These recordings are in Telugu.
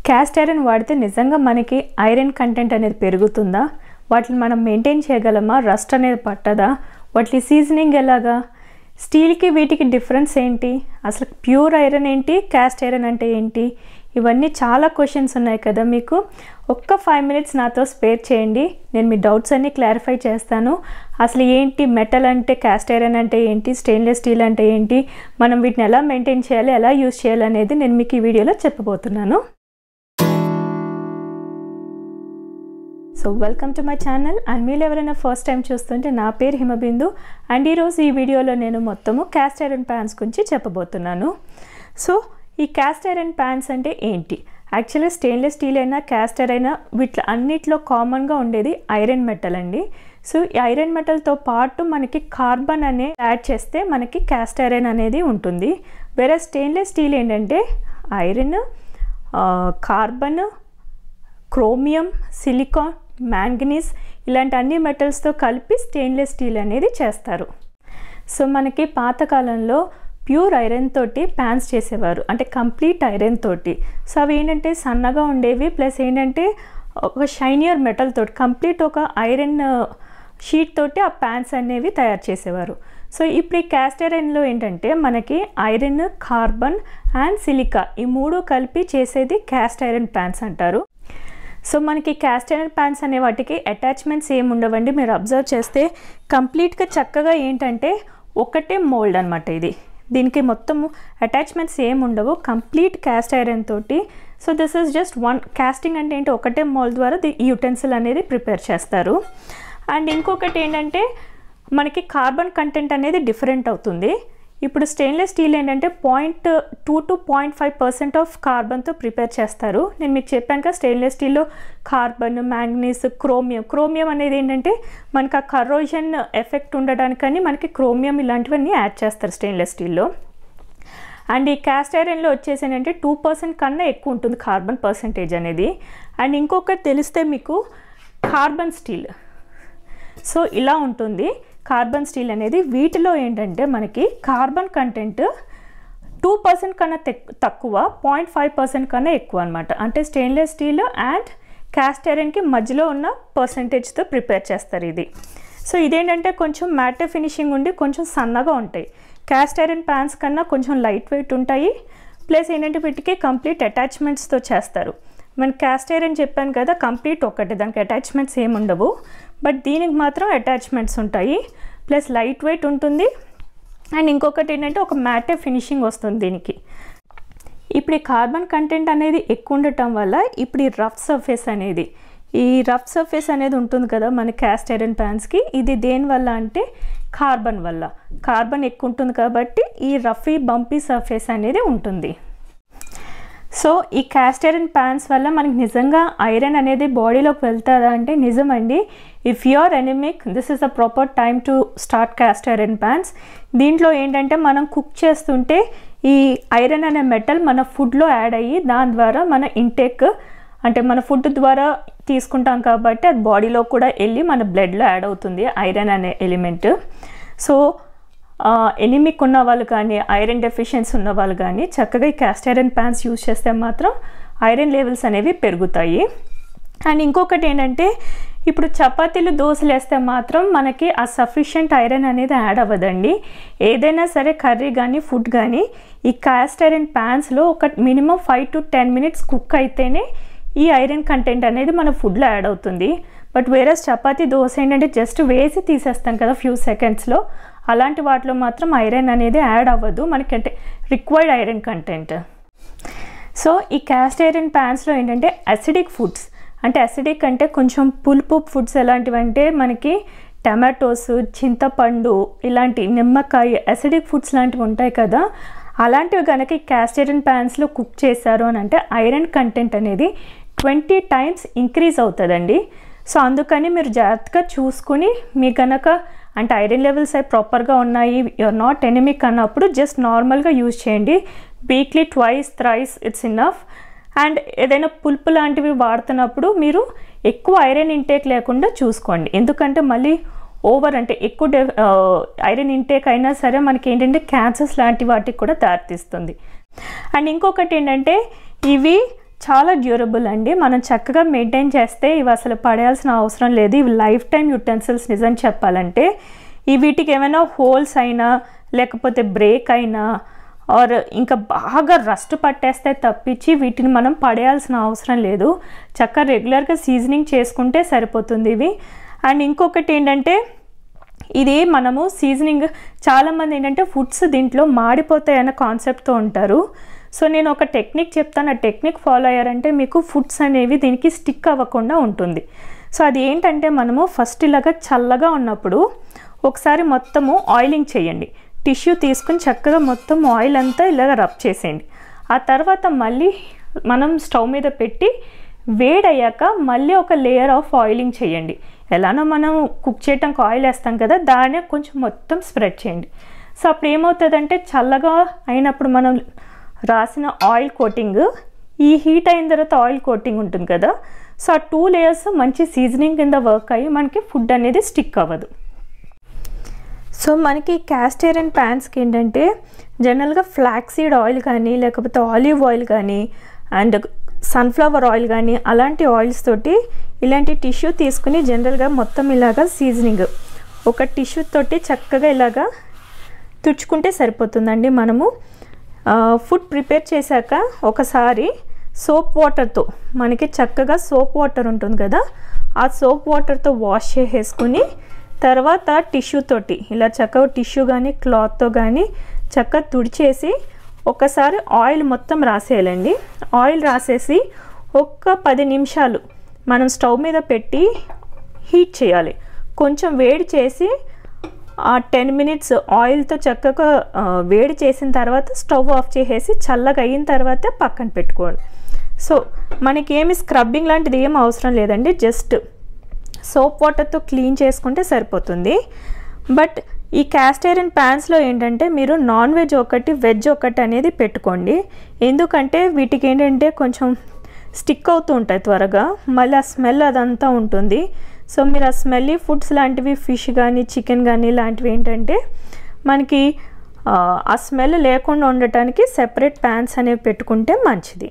క్యాస్ట్ ఐరన్ వాడితే నిజంగా మనకి ఐరన్ కంటెంట్ అనేది పెరుగుతుందా వాటిని మనం మెయింటైన్ చేయగలమా రస్ట్ అనేది పట్టదా వాటి సీజనింగ్ ఎలాగా స్టీల్కి వీటికి డిఫరెన్స్ ఏంటి అసలు ప్యూర్ ఐరన్ ఏంటి క్యాస్ట్ ఐరన్ అంటే ఏంటి ఇవన్నీ చాలా క్వశ్చన్స్ ఉన్నాయి కదా మీకు ఒక్క ఫైవ్ మినిట్స్ నాతో స్పేర్ చేయండి నేను మీ డౌట్స్ అన్నీ క్లారిఫై చేస్తాను అసలు ఏంటి మెటల్ అంటే క్యాస్ట్ ఐరన్ అంటే ఏంటి స్టెయిన్లెస్ స్టీల్ అంటే ఏంటి మనం వీటిని ఎలా మెయింటైన్ చేయాలి ఎలా యూస్ చేయాలి అనేది నేను మీకు ఈ వీడియోలో చెప్పబోతున్నాను so welcome to my channel and మీరు ఎవరైనా ఫస్ట్ టైం చూస్తుంటే నా పేరు హిమబిందు అండ్ ఈరోజు ఈ వీడియోలో నేను మొత్తము క్యాస్ట్ ఐరన్ ప్యాన్స్ గురించి చెప్పబోతున్నాను సో ఈ క్యాస్ట్ ఐరన్ ప్యాన్స్ అంటే ఏంటి యాక్చువల్గా స్టెయిన్లెస్ స్టీల్ అయినా క్యాస్ట్ ఐరన్ వీటి అన్నిట్లో కామన్గా ఉండేది ఐరన్ మెటల్ అండి సో ఈ ఐరన్ మెటల్తో పాటు మనకి కార్బన్ అనే యాడ్ చేస్తే మనకి క్యాస్ట్ ఐరన్ అనేది ఉంటుంది వేరే స్టెయిన్లెస్ స్టీల్ ఏంటంటే iron carbon chromium silicon manganese ఇలాంటి అన్ని మెటల్స్తో కలిపి స్టెయిన్లెస్ స్టీల్ అనేది చేస్తారు సో మనకి పాతకాలంలో ప్యూర్ ఐరన్ తోటి ప్యాన్స్ చేసేవారు అంటే కంప్లీట్ ఐరన్ తోటి సో అవి ఏంటంటే సన్నగా ఉండేవి ప్లస్ ఏంటంటే ఒక షైనియర్ మెటల్ తోటి కంప్లీట్ ఒక ఐరన్ షీట్ తోటి ఆ ప్యాన్స్ అనేవి తయారు చేసేవారు సో ఇప్పుడు ఈ క్యాస్ట్ ఐరన్లో ఏంటంటే మనకి ఐరన్ కార్బన్ అండ్ సిలికా ఈ మూడు కలిపి చేసేది క్యాస్ట్ ఐరన్ ప్యాన్స్ అంటారు సో మనకి క్యాస్ట్ ఐరన్ ప్యాన్స్ అనే వాటికి అటాచ్మెంట్స్ ఏమి ఉండవండి మీరు అబ్జర్వ్ చేస్తే కంప్లీట్గా చక్కగా ఏంటంటే ఒకటే మోల్డ్ అనమాట ఇది దీనికి మొత్తము అటాచ్మెంట్స్ ఏమి ఉండవు కంప్లీట్ క్యాస్ట్ ఐరన్ తోటి so this is just one casting అంటే ఏంటి ఒకటే మోల్డ్ ద్వారా ఈ యుటెన్సిల్ అనేది ప్రిపేర్ చేస్తారు అండ్ ఇంకొకటి ఏంటంటే మనకి కార్బన్ కంటెంట్ అనేది డిఫరెంట్ అవుతుంది ఇప్పుడు స్టెయిన్లెస్ స్టీల్ ఏంటంటే point two to point five percent of కార్బన్తో ప్రిపేర్ చేస్తారు నేను మీకు చెప్పాను కదా స్టెయిన్లెస్ స్టీల్లో కార్బన్ మ్యాంగనీస్ క్రోమియం క్రోమియం అనేది ఏంటంటే మనకి ఆ కరోజన్ ఎఫెక్ట్ ఉండడానికని మనకి క్రోమియం ఇలాంటివన్నీ యాడ్ చేస్తారు స్టెయిన్లెస్ స్టీల్లో అండ్ ఈ క్యాస్ట్ ఐరన్లో వచ్చేసి ఏంటంటే టూ పర్సెంట్ కన్నా ఎక్కువ ఉంటుంది కార్బన్ పర్సంటేజ్ అనేది అండ్ ఇంకొకటి తెలిస్తే మీకు కార్బన్ స్టీల్ సో ఇలా ఉంటుంది కార్బన్ స్టీల్ అనేది వీటిలో ఏంటంటే మనకి కార్బన్ కంటెంట్ టూ పర్సెంట్ కన్నా తక్కువ పాయింట్ ఫైవ్ పర్సెంట్ కన్నా ఎక్కువ అనమాట అంటే స్టెయిన్లెస్ స్టీల్ అండ్ క్యాస్ట్ ఐరన్కి మధ్యలో ఉన్న పర్సంటేజ్తో ప్రిపేర్ చేస్తారు ఇది సో ఇదేంటంటే కొంచెం మ్యాట్ ఫినిషింగ్ ఉండి కొంచెం సన్నగా ఉంటాయి క్యాస్ట్ ఐరన్ ప్యాన్స్ కన్నా కొంచెం లైట్ వెయిట్ ఉంటాయి ప్లస్ ఏంటంటే వీటికి కంప్లీట్ అటాచ్మెంట్స్తో చేస్తారు మన క్యాస్ట్ ఐరన్ చెప్పాను కదా కంప్లీట్ ఒకటి దానికి అటాచ్మెంట్స్ ఏమి ఉండవు బట్ దీనికి మాత్రం అటాచ్మెంట్స్ ఉంటాయి ప్లస్ లైట్ వెయిట్ ఉంటుంది అండ్ ఇంకొకటి ఏంటంటే ఒక మ్యాటే ఫినిషింగ్ వస్తుంది దీనికి ఇప్పుడు ఈ కార్బన్ కంటెంట్ అనేది ఎక్కువ ఉండటం వల్ల ఇప్పుడు ఈ రఫ్ సర్ఫేస్ అనేది ఈ రఫ్ సర్ఫేస్ అనేది ఉంటుంది కదా మన క్యాస్ట్ ఐరన్ ప్యాన్స్కి ఇది దేనివల్ల అంటే కార్బన్ వల్ల కార్బన్ ఎక్కువ ఉంటుంది కాబట్టి ఈ రఫీ బంపీ సర్ఫేస్ అనేది ఉంటుంది సో ఈ క్యాస్ట్ ఐరన్ ప్యాన్స్ వల్ల మనకి నిజంగా ఐరన్ అనేది బాడీలోకి వెళ్తుందా అంటే నిజమండి if you're anaemic this is the proper time to start cast iron pans దీంట్లో ఏంటంటే మనం కుక్ చేస్తుంటే ఈ ఐరన్ అనే మెటల్ మన ఫుడ్లో యాడ్ అయ్యి దాని ద్వారా మన ఇంటేక్ అంటే మన ఫుడ్ ద్వారా తీసుకుంటాం కాబట్టి అది బాడీలో కూడా వెళ్ళి మన బ్లడ్లో యాడ్ అవుతుంది ఐరన్ అనే ఎలిమెంట్ సో ఎనిమిక్ ఉన్న వాళ్ళు కానీ ఐరన్ డెఫిషియన్సీ ఉన్న వాళ్ళు కానీ చక్కగా ఈ క్యాస్ట్ ఐరన్ ప్యాన్స్ యూజ్ చేస్తే మాత్రం ఐరన్ లెవెల్స్ అనేవి పెరుగుతాయి అండ్ ఇంకొకటి ఏంటంటే ఇప్పుడు చపాతీలు దోశలు వేస్తే మాత్రం మనకి ఆ సఫిషియంట్ ఐరన్ అనేది యాడ్ అవ్వదండి ఏదైనా సరే కర్రీ కానీ ఫుడ్ కానీ ఈ క్యాస్ట్ ఐరన్ ప్యాన్స్లో ఒక minimum five to ten minutes cook అయితేనే ఈ ఐరన్ కంటెంట్ అనేది మన ఫుడ్లో యాడ్ అవుతుంది బట్ వేరే చపాతీ దోశ ఏంటంటే జస్ట్ వేసి తీసేస్తాం కదా ఫ్యూ సెకండ్స్లో అలాంటి వాటిలో మాత్రం ఐరన్ అనేది యాడ్ అవ్వదు మనకి అంటే రిక్వైర్డ్ ఐరన్ కంటెంట్ సో ఈ క్యాస్ట్ ఐరన్ ప్యాన్స్లో ఏంటంటే అసిడిక్ ఫుడ్స్ అంటే అసిడిక్ అంటే కొంచెం పులుపు ఫుడ్స్ ఎలాంటివి అంటే మనకి టమాటోస్ చింతపండు ఇలాంటి నిమ్మకాయ అసిడిక్ ఫుడ్స్ లాంటివి ఉంటాయి కదా అలాంటివి కనుక ఈ క్యాస్ట్ ఐరన్ ప్యాన్స్లో కుక్ చేశారు అని అంటే ఐరన్ కంటెంట్ అనేది ట్వంటీ టైమ్స్ ఇంక్రీజ్ అవుతుందండి సో అందుకని మీరు జాగ్రత్తగా చూసుకుని మీ కనుక అంటే ఐరన్ లెవెల్స్ అవి ప్రాపర్గా ఉన్నాయి యూఆర్ నాట్ ఎనిమిక్ అన్నప్పుడు జస్ట్ నార్మల్గా యూజ్ చేయండి weekly twice thrice it's enough and ఏదైనా పులుపు లాంటివి వాడుతున్నప్పుడు మీరు ఎక్కువ ఐరన్ ఇంటేక్ లేకుండా చూసుకోండి ఎందుకంటే మళ్ళీ ఓవర్ అంటే ఎక్కువ డె ఐరన్ ఇంటేక్ అయినా సరే మనకి ఏంటంటే క్యాన్సర్స్ లాంటి వాటికి కూడా దారితీస్తుంది అండ్ ఇంకొకటి ఏంటంటే ఇవి చాలా డ్యూరబుల్ అండి మనం చక్కగా మెయింటైన్ చేస్తే ఇవి అసలు పడేయాల్సిన అవసరం లేదు ఇవి లైఫ్ టైం యుటెన్సిల్స్ నిజం చెప్పాలంటే ఈ వీటికి ఏమైనా హోల్స్ అయినా లేకపోతే బ్రేక్ అయినా ఆర్ ఇంకా బాగా రస్ట్ పట్టేస్తే తప్పించి వీటిని మనం పడేయాల్సిన అవసరం లేదు చక్కగా రెగ్యులర్గా సీజనింగ్ చేసుకుంటే సరిపోతుంది ఇవి అండ్ ఇంకొకటి ఏంటంటే ఇది మనము సీజనింగ్ చాలామంది ఏంటంటే ఫుడ్స్ దీంట్లో మాడిపోతాయి అన్న కాన్సెప్ట్తో ఉంటారు సో నేను ఒక టెక్నిక్ చెప్తాను ఆ టెక్నిక్ ఫాలో అయ్యారంటే మీకు ఫుడ్స్ అనేవి దీనికి స్టిక్ అవ్వకుండా ఉంటుంది సో అది ఏంటంటే మనము ఫస్ట్ ఇలాగా చల్లగా ఉన్నప్పుడు ఒకసారి మొత్తము ఆయిలింగ్ చేయండి టిష్యూ తీసుకుని చక్కగా మొత్తం ఆయిల్ అంతా ఇలాగ రబ్ చేసేయండి ఆ తర్వాత మళ్ళీ మనం స్టవ్ మీద పెట్టి వేడయ్యాక మళ్ళీ ఒక లేయర్ ఆఫ్ ఆయిలింగ్ చేయండి ఎలానో మనం కుక్ చేయటానికి ఆయిల్ వేస్తాం కదా దాన్ని కొంచెం మొత్తం స్ప్రెడ్ చేయండి సో అప్పుడు ఏమవుతుందంటే చల్లగా అయినప్పుడు మనం రాసిన ఆయిల్ కోటింగ్ ఈ హీట్ అయిన తర్వాత ఆయిల్ కోటింగ్ ఉంటుంది కదా సో ఆ టూ లేయర్స్ మంచి సీజనింగ్ కింద వర్క్ అయ్యి మనకి ఫుడ్ అనేది స్టిక్ అవ్వదు సో మనకి క్యాస్ట్ ఐరన్ ప్యాన్స్కి ఏంటంటే జనరల్గా ఫ్లాక్సీడ్ ఆయిల్ కానీ లేకపోతే ఆలివ్ ఆయిల్ కానీ అండ్ సన్ఫ్లవర్ ఆయిల్ కానీ అలాంటి ఆయిల్స్ తోటి ఇలాంటి టిష్యూ తీసుకుని జనరల్గా మొత్తం ఇలాగా సీజనింగ్ ఒక టిష్యూ తోటి చక్కగా ఇలాగా తుడుచుకుంటే సరిపోతుందండి మనము ఫుడ్ ప్రిపేర్ చేశాక ఒకసారి సోప్ వాటర్తో మనకి చక్కగా సోప్ వాటర్ ఉంటుంది కదా ఆ సోప్ వాటర్తో వాష్ చేసేసుకుని తర్వాత టిష్యూ తోటి ఇలా చక్కగా టిష్యూ కానీ క్లాత్తో కానీ చక్కగా తుడిచేసి ఒకసారి ఆయిల్ మొత్తం రాసేయాలండి ఆయిల్ రాసేసి ఒక్క పది నిమిషాలు మనం స్టవ్ మీద పెట్టి హీట్ చేయాలి కొంచెం వేడి చేసి ఆ టెన్ మినిట్స్ ఆయిల్తో చక్కగా ఆ, వేడి చేసిన తర్వాత స్టవ్ ఆఫ్ చేసేసి చల్లగా అయిన తర్వాత పక్కన పెట్టుకోవాలి సో మనకి ఏమి స్క్రబ్బింగ్ లాంటిది ఏం అవసరం లేదండి జస్ట్ సోప్ వాటర్తో క్లీన్ చేసుకుంటే సరిపోతుంది బట్ ఈ క్యాస్ట్ ఐరన్ ప్యాన్స్లో ఏంటంటే మీరు నాన్ వెజ్ ఒకటి వెజ్ ఒకటి అనేది పెట్టుకోండి ఎందుకంటే వీటికి ఏంటంటే కొంచెం స్టిక్ అవుతూ ఉంటాయి త్వరగా మళ్ళీ ఆ స్మెల్ అదంతా ఉంటుంది సో మీరు ఆ స్మెల్లీ ఫుడ్స్ లాంటివి ఫిష్ కానీ చికెన్ కానీ లాంటివి ఏంటంటే మనకి ఆ, ఆ స్మెల్ లేకుండా ఉండటానికి సెపరేట్ ప్యాన్స్ అనేవి పెట్టుకుంటే మంచిది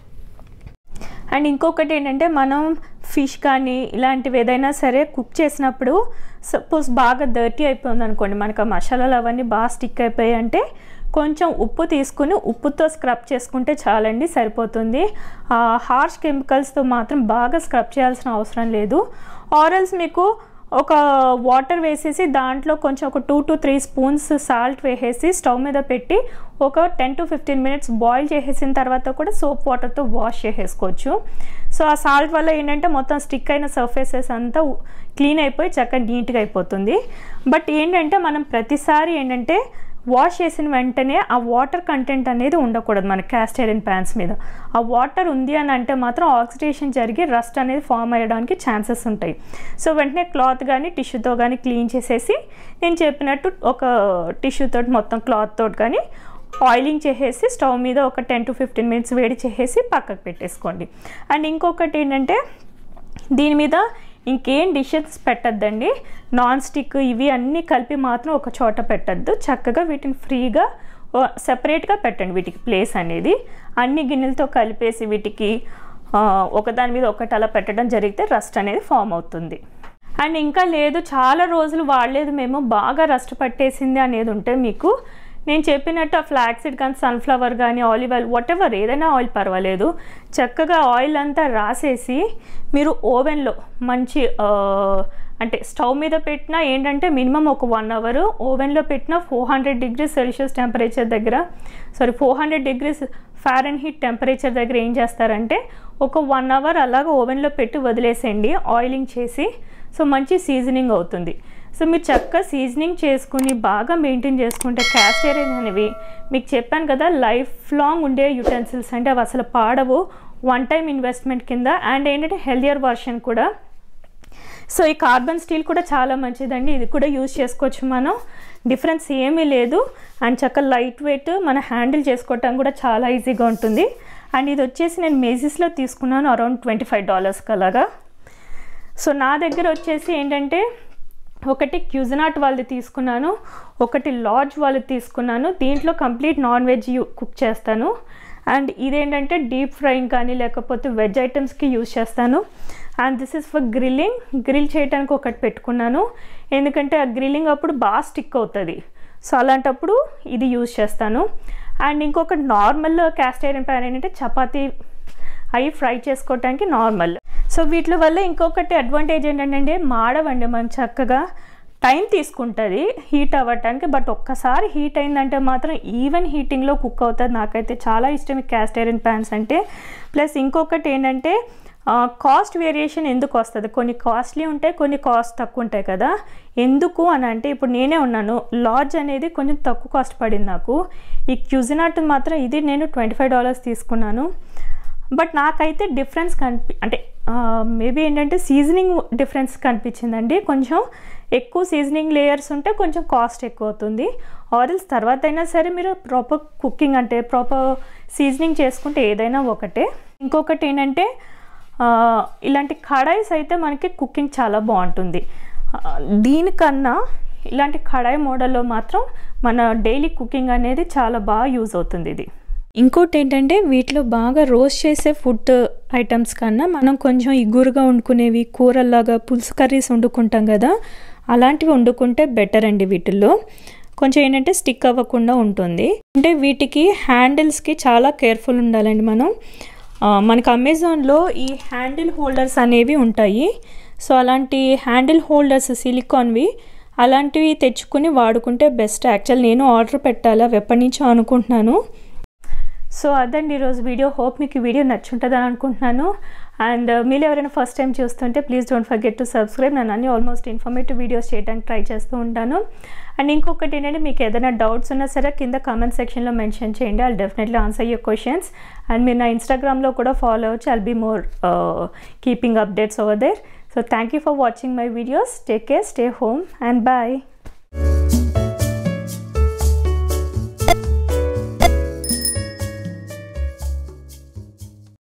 అండ్ ఇంకొకటి ఏంటంటే మనం ఫిష్ కానీ ఇలాంటివి ఏదైనా సరే కుక్ చేసినప్పుడు సపోజ్ బాగా డర్టీ అయిపోయింది అనుకోండి మనకు ఆ మసాలాలు అవన్నీ బాగా స్టిక్ అయిపోయాయి అంటే కొంచెం ఉప్పు తీసుకుని ఉప్పుతో స్క్రబ్ చేసుకుంటే చాలండి సరిపోతుంది హార్ష్ కెమికల్స్తో మాత్రం బాగా స్క్రబ్ చేయాల్సిన అవసరం లేదు ఆరల్స్ మీకు ఒక వాటర్ వేసేసి దాంట్లో కొంచెం ఒక two to three spoons salt వేసేసి స్టవ్ మీద పెట్టి ఒక ten to fifteen minutes boil చేసేసిన తర్వాత కూడా సోప్ వాటర్తో వాష్ చేసేసుకోవచ్చు సో ఆ సాల్ట్ వల్ల ఏంటంటే మొత్తం స్టిక్ అయిన సర్ఫేసెస్ అంతా క్లీన్ అయిపోయి చక్కగా నీట్గా అయిపోతుంది బట్ ఏంటంటే మనం ప్రతిసారి ఏంటంటే వాష్ చేసిన వెంటనే ఆ వాటర్ కంటెంట్ అనేది ఉండకూడదు మన క్యాస్ట్ ఐరన్ ప్యాన్స్ మీద ఆ వాటర్ ఉంది అని అంటే మాత్రం ఆక్సిడేషన్ జరిగి రస్ట్ అనేది ఫామ్ అయ్యడానికి ఛాన్సెస్ ఉంటాయి సో వెంటనే క్లాత్ కానీ టిష్యూతో కానీ క్లీన్ చేసేసి నేను చెప్పినట్టు ఒక టిష్యూ తోటి మొత్తం క్లాత్ తోటి కానీ ఆయిలింగ్ చేసేసి స్టవ్ మీద ఒక టెన్ టు ఫిఫ్టీన్ మినిట్స్ వేడి చేసేసి పక్కకు పెట్టేసుకోండి అండ్ ఇంకొకటి ఏంటంటే దీని మీద ఇంకేం డిషెస్ పెట్టద్దండి నాన్ స్టిక్ ఇవి అన్నీ కలిపి మాత్రం ఒక చోట పెట్టద్దు చక్కగా వీటిని ఫ్రీగా సెపరేట్గా పెట్టండి వీటికి ప్లేస్ అనేది అన్ని గిన్నెలతో కలిపేసి వీటికి ఆ, ఒకదాని మీద ఒకటి అలా పెట్టడం జరిగితే రస్ట్ అనేది ఫామ్ అవుతుంది అండ్ ఇంకా లేదు చాలా రోజులు వాడలేదు మేము బాగా రస్ట్ పట్టేసింది అనేది ఉంటే మీకు నేను చెప్పినట్టు ఆ ఫ్లాక్సీడ్ కానీ సన్ఫ్లవర్ కానీ ఆలివ్ ఆయిల్ వాట్ ఎవర్ ఏదైనా ఆయిల్ పర్వాలేదు చక్కగా ఆయిల్ అంతా రాసేసి మీరు ఓవెన్లో మంచి ఆ, అంటే స్టవ్ మీద పెట్టినా ఏంటంటే మినిమం ఒక వన్ అవర్ ఓవెన్లో పెట్టిన four hundred degrees Celsius temperature దగ్గర sorry four hundred degrees Fahrenheit temperature దగ్గర ఏం చేస్తారంటే ఒక వన్ అవర్ అలాగ ఓవెన్లో పెట్టి వదిలేసేయండి ఆయిలింగ్ చేసి సో మంచి సీజనింగ్ అవుతుంది సో మీరు చక్కగా సీజనింగ్ చేసుకుని బాగా మెయింటైన్ చేసుకుంటే క్యాస్ట్ ఐరన్ అనేవి మీకు చెప్పాను కదా లైఫ్ లాంగ్ ఉండే యుటెన్సిల్స్ అంటే అవి అసలు పాడవు వన్ టైం ఇన్వెస్ట్మెంట్ కింద అండ్ ఏంటంటే హెల్దియర్ వర్షన్ కూడా సో ఈ కార్బన్ స్టీల్ కూడా చాలా మంచిదండి ఇది కూడా యూజ్ చేసుకోవచ్చు మనం డిఫరెన్స్ ఏమీ లేదు అండ్ చక్కగా లైట్ వెయిట్ మన హ్యాండిల్ చేసుకోవటం కూడా చాలా ఈజీగా ఉంటుంది అండ్ ఇది వచ్చేసి నేను మేజిస్లో తీసుకున్నాను అరౌండ్ ట్వంటీ ఫైవ్ డాలర్స్కి అలాగా సో నా దగ్గర వచ్చేసి ఏంటంటే ఒకటి క్యూజనాట్ వాళ్ళది తీసుకున్నాను ఒకటి లాడ్జ్ వాళ్ళది తీసుకున్నాను దీంట్లో కంప్లీట్ నాన్ వెజ్ కుక్ చేస్తాను అండ్ ఇదేంటంటే డీప్ ఫ్రైయింగ్ కానీ లేకపోతే వెజ్ ఐటమ్స్కి యూస్ చేస్తాను and this is for grilling grill చేయడానికి ఒకటి పెట్టుకున్నాను ఎందుకంటే ఆ గ్రిల్లింగ్ అప్పుడు బాగా స్టిక్ అవుతుంది సో అలాంటప్పుడు ఇది యూజ్ చేస్తాను అండ్ ఇంకొక నార్మల్ క్యాస్ట్ ఐరన్ ప్యాన్ ఏంటంటే చపాతీ అవి ఫ్రై చేసుకోవటానికి నార్మల్ సో వీటి వల్ల ఇంకొకటి అడ్వాంటేజ్ ఏంటంటే మాడవండి మనం చక్కగా టైం తీసుకుంటుంది హీట్ అవ్వటానికి బట్ ఒక్కసారి హీట్ అయిందంటే మాత్రం ఈవెన్ హీటింగ్లో కుక్ అవుతుంది నాకైతే చాలా ఇష్టం ఈ క్యాస్ట్ ఐరన్ ప్యాన్స్ అంటే ప్లస్ ఇంకొకటి ఏంటంటే కాస్ట్ వేరియేషన్ ఎందుకు వస్తుంది కొన్ని కాస్ట్లీ ఉంటాయి కొన్ని కాస్ట్ తక్కువ ఉంటాయి కదా ఎందుకు అని అంటే ఇప్పుడు నేనే ఉన్నాను లాడ్జ్ అనేది కొంచెం తక్కువ కాస్ట్ పడింది నాకు ఈ క్యూజినాట్ మాత్రం ఇది నేను ట్వంటీ ఫైవ్ డాలర్స్ తీసుకున్నాను బట్ నాకైతే డిఫరెన్స్ కనిపి అంటే మేబీ ఏంటంటే సీజనింగ్ డిఫరెన్స్ కనిపించిందండి కొంచెం ఎక్కువ సీజనింగ్ లేయర్స్ ఉంటే కొంచెం కాస్ట్ ఎక్కువ అవుతుంది ఆయిల్స్ తర్వాత అయినా సరే మీరు ప్రాపర్ కుకింగ్ అంటే ప్రాపర్ సీజనింగ్ చేసుకుంటే ఏదైనా ఒకటే ఇంకొకటి ఏంటంటే ఇలాంటి కడాయిస్ అయితే మనకి కుకింగ్ చాలా బాగుంటుంది దీనికన్నా ఇలాంటి కడాయి మోడల్లో మాత్రం మన డైలీ కుకింగ్ అనేది చాలా బాగా యూజ్ అవుతుంది ఇది ఇంకోటి ఏంటంటే వీటిలో బాగా రోస్ట్ చేసే ఫుడ్ ఐటమ్స్ కన్నా మనం కొంచెం ఇగురుగా వండుకునేవి కూరల్లాగా పులుసు కర్రీస్ వండుకుంటాం కదా అలాంటివి వండుకుంటే బెటర్ అండి వీటిల్లో కొంచెం ఏంటంటే స్టిక్ అవ్వకుండా ఉంటుంది అంటే వీటికి హ్యాండిల్స్కి చాలా కేర్ఫుల్ ఉండాలండి మనం మనకు అమెజాన్లో ఈ హ్యాండిల్ హోల్డర్స్ అనేవి ఉంటాయి సో అలాంటి హ్యాండిల్ హోల్డర్స్ సిలికాన్వి అలాంటివి తెచ్చుకుని వాడుకుంటే బెస్ట్ యాక్చువల్ నేను ఆర్డర్ పెట్టాలి అవి ఎప్పటి నుంచో అనుకుంటున్నాను సో అదండి ఈరోజు వీడియో హోప్ మీకు వీడియో నచ్చుంటుందని అనుకుంటున్నాను అండ్ మీరు ఎవరైనా ఫస్ట్ టైం చూస్తుంటే please don't forget to subscribe నేను అన్ని ఆల్మోస్ట్ ఇన్ఫర్మేటివ్ వీడియోస్ చేయడానికి ట్రై చేస్తూ ఉంటాను అండ్ ఇంకొకటి ఏంటంటే మీకు ఏదైనా డౌట్స్ ఉన్నా సరే కింద కామెంట్ సెక్షన్లో మెన్షన్ చేయండి I'll definitely answer your questions and మీరు నా ఇన్స్టాగ్రామ్లో కూడా ఫాలో అవ్వచ్చు I'll be more keeping updates over there so thank you for watching my videos take care stay home and bye